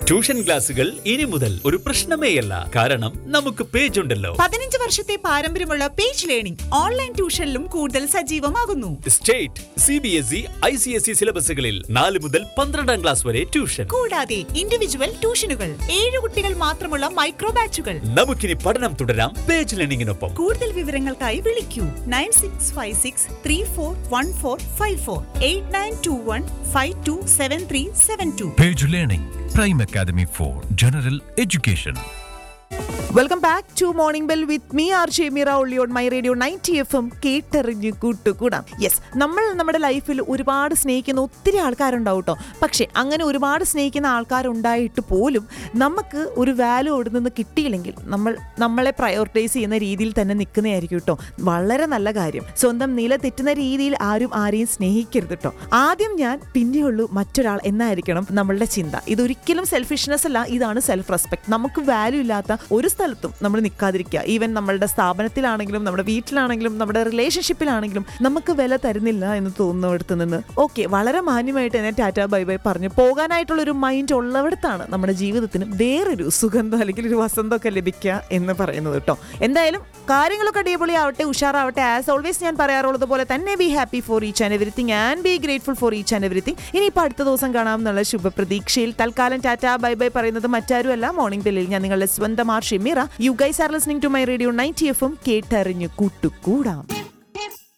Tuition ക്ലാസുകൾ ഇനി മുതൽ ഒരു പ്രശ്നമേയല്ല കാരണം നമുക്ക് പേജ് ഉണ്ടല്ലോ പതിനഞ്ച് വർഷത്തെ പാരമ്പര്യമുള്ള പേജ് ലേണിംഗ് ഓൺലൈൻ ട്യൂഷനിലും കൂടുതൽ സജീവമാകുന്നു state C B S E I C S E സിലബസുകളിൽ നാല് മുതൽ പന്ത്രണ്ടാം ക്ലാസ് വരെ ട്യൂഷൻ കൂടാതെ ഇൻഡിവിജ്വൽ ട്യൂഷനുകൾ ഏഴ് കുട്ടികൾ മാത്രമുള്ള മൈക്രോ ബാച്ചുകൾ നമുക്കിനി പഠനം തുടരാം പേജ് ലേണിംഗിനൊപ്പം കൂടുതൽ വിവരങ്ങൾക്കായി വിളിക്കൂ nine six five six three four one four five four eight nine two one five two seven three seven two Page Learning, Prime Academy for General Education. Welcome back to morning bell with me R Shameera only on my radio ninety F M കേട്ടറിഞ്ഞ് കൂട്ടുകൂടാം yes നമ്മൾ നമ്മുടെ ലൈഫിൽ ഒരുപാട് സ്നേഹിക്കുന്ന ഒത്തിരി ആൾക്കാരുണ്ടാവും കേട്ടോ പക്ഷേ അങ്ങനെ ഒരുപാട് സ്നേഹിക്കുന്ന ആൾക്കാരുണ്ടായിട്ട് പോലും നമുക്ക് ഒരു വാല്യൂ അവിടെ നിന്ന് കിട്ടിയില്ലെങ്കിൽ നമ്മൾ നമ്മളെ പ്രയോറിറ്റൈസ് ചെയ്യുന്ന രീതിയിൽ തന്നെ നിൽക്കുന്നതായിരിക്കും കേട്ടോ വളരെ നല്ല കാര്യം സ്വന്തം നില തെറ്റുന്ന രീതിയിൽ ആരും ആരെയും സ്നേഹിക്കരുത് കേട്ടോ ആദ്യം ഞാൻ പിന്നെയുള്ളൂ മറ്റൊരാൾ എന്നായിരിക്കണം നമ്മളുടെ ചിന്ത ഇതൊരിക്കലും സെൽഫിഷ്നെസ് അല്ല ഇതാണ് സെൽഫ് റെസ്പെക്ട് നമുക്ക് വാല്യൂ ഇല്ലാത്ത ഒരു സ്ഥലത്തും നമ്മൾ നിൽക്കാതിരിക്കുക ഈവൻ നമ്മളുടെ സ്ഥാപനത്തിലാണെങ്കിലും നമ്മുടെ വീട്ടിലാണെങ്കിലും നമ്മുടെ റിലേഷൻഷിപ്പിലാണെങ്കിലും നമുക്ക് വില തരുന്നില്ല എന്ന് തോന്നുന്നിടത്ത് നിന്ന് ഓക്കെ വളരെ മാന്യമായിട്ട് തന്നെ ടാറ്റ ബൈ ബൈ പറഞ്ഞു പോകാനായിട്ടുള്ള ഒരു മൈൻഡ് ഉള്ളവിടത്താണ് നമ്മുടെ ജീവിതത്തിന് വേറൊരു സുഗന്ധം അല്ലെങ്കിൽ ഒരു വസന്തമൊക്കെ ലഭിക്കുക എന്ന് പറയുന്നത് കേട്ടോ എന്തായാലും കാര്യങ്ങളൊക്കെ അടിപൊളിയാവട്ടെ ഉഷാറാവട്ടെ ആസ് ഓൾവേസ് ഞാൻ പറയാറുള്ളത് പോലെ തന്നെ be happy for each and everything and be grateful for each and everything ഇനിയിപ്പോൾ അടുത്ത ദിവസം കാണാം എന്നുള്ള ശുഭപ്രതീക്ഷയിൽ തൽക്കാലം ടാറ്റ ബൈ ബൈ പറയുന്നത് മറ്റാരുമല്ല മോർണിംഗ് ബെല്ലിൽ ഞാൻ നിങ്ങളുടെ സ്വന്തം R Shimira you guys are listening to my radio ninety എഫും കേട്ടറിഞ്ഞു കൂട്ടുകൂടാം